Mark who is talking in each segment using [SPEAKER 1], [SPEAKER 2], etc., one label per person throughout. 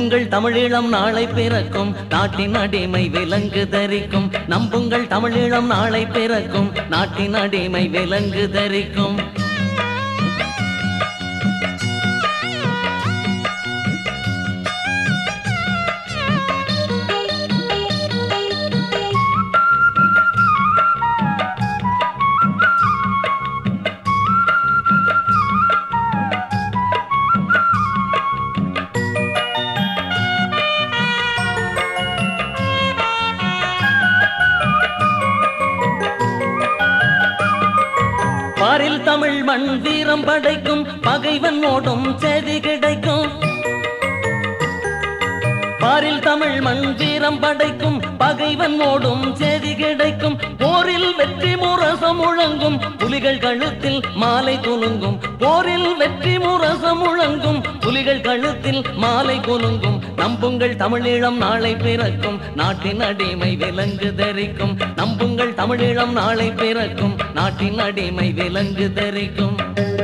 [SPEAKER 1] நம்புங்கள் தமிழீழம் நாளை பிறக்கும் நாட்டின் அடிமை விலங்கு தரிக்கும் நம்புங்கள் தமிழீழம் நாளை பிறக்கும் நாட்டின் அடிமை விலங்கு தரிக்கும் பாரில் தமிழ் மண் வீரம் படைக்கும் பகைவன் ஓடும் செய்தி கிடைக்கும் பாரில் தமிழ் மண் வீரம் படைக்கும் பகைவன் ஓடும் செய்தி கிடைக்கும் போரில் வெற்றி முரசம் முழங்கும் புலிகள் கழுத்தில் மாலை குலுங்கும் போரில் வெற்றி முரசம் முழங்கும் புலிகள் கழுத்தில் மாலை குலுங்கும் நம்புங்கள் தமிழீழம் நாளை பிறக்கும் நாட்டின் அடிமை விலங்கு தரிக்கும் நம்புங்கள் தமிழீழம் நாளை பிறக்கும் நாட்டின் அடிமை விலங்கு தரிக்கும்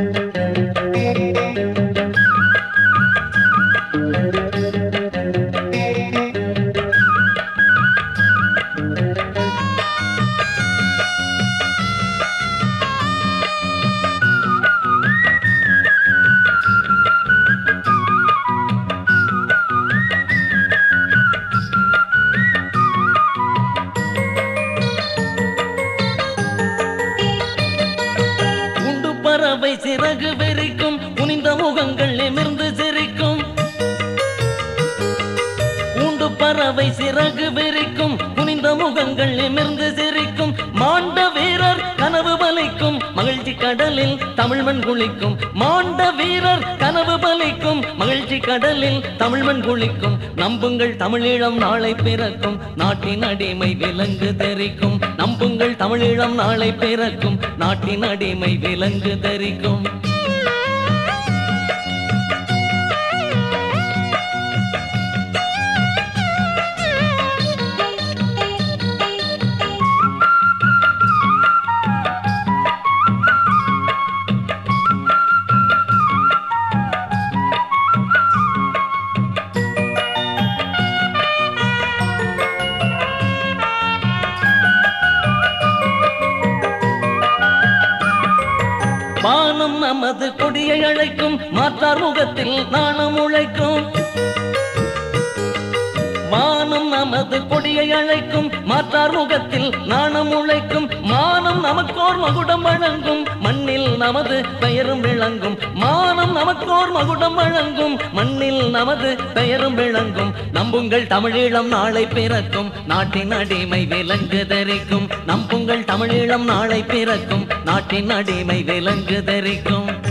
[SPEAKER 1] உண்டு பறவை சிறகு வெறிக்கும் குனிந்த முகங்கள் நிமிர்ந்து சிரிக்கும் கூண்டு பறவை சிறகு வெறிக்கும் குனிந்த முகங்கள் நிமிர்ந்து சிரிக்கும் மாண்ட வீரர் கனவு பலிக்கும் மகிழ்ச்சி கடலில் தமிழ்மண் குளிக்கும் மாண்ட வீரர் கனவு பலிக்கும் மகிழ்ச்சி கடலில் தமிழ்மண் குளிக்கும் நம்புங்கள் தமிழீழம் நாளை பிறக்கும் நாட்டின் அடிமை விலங்கு தரிக்கும் நம்புங்கள் தமிழீழம் நாளை பிறக்கும் நாட்டின் அடிமை விலங்கு தரிக்கும் வானம் நமது கொடியை அழைக்கும் மாற்றார் முகத்தில் நாணம் உழைக்கும் வானம் நமது கொடியை அழைக்கும் மாற்றார் முகத்தில் நாணம் உழைக்கும் மானம் நமக்கோர் மகுடம் வழங்கும் மண்ணில் நமது பெயரும் விளங்கும் மானம் நமக்கோர் மகுடம் வழங்கும் மண்ணில் நமது பெயரும் விளங்கும் நம்புங்கள் தமிழீழம் நாளை பிறக்கும் நாட்டின் அடிமை விலங்கு தரிக்கும் நம்புங்கள் தமிழீழம் நாளை பிறக்கும் நாட்டின் அடிமை விலங்கு தரிக்கும்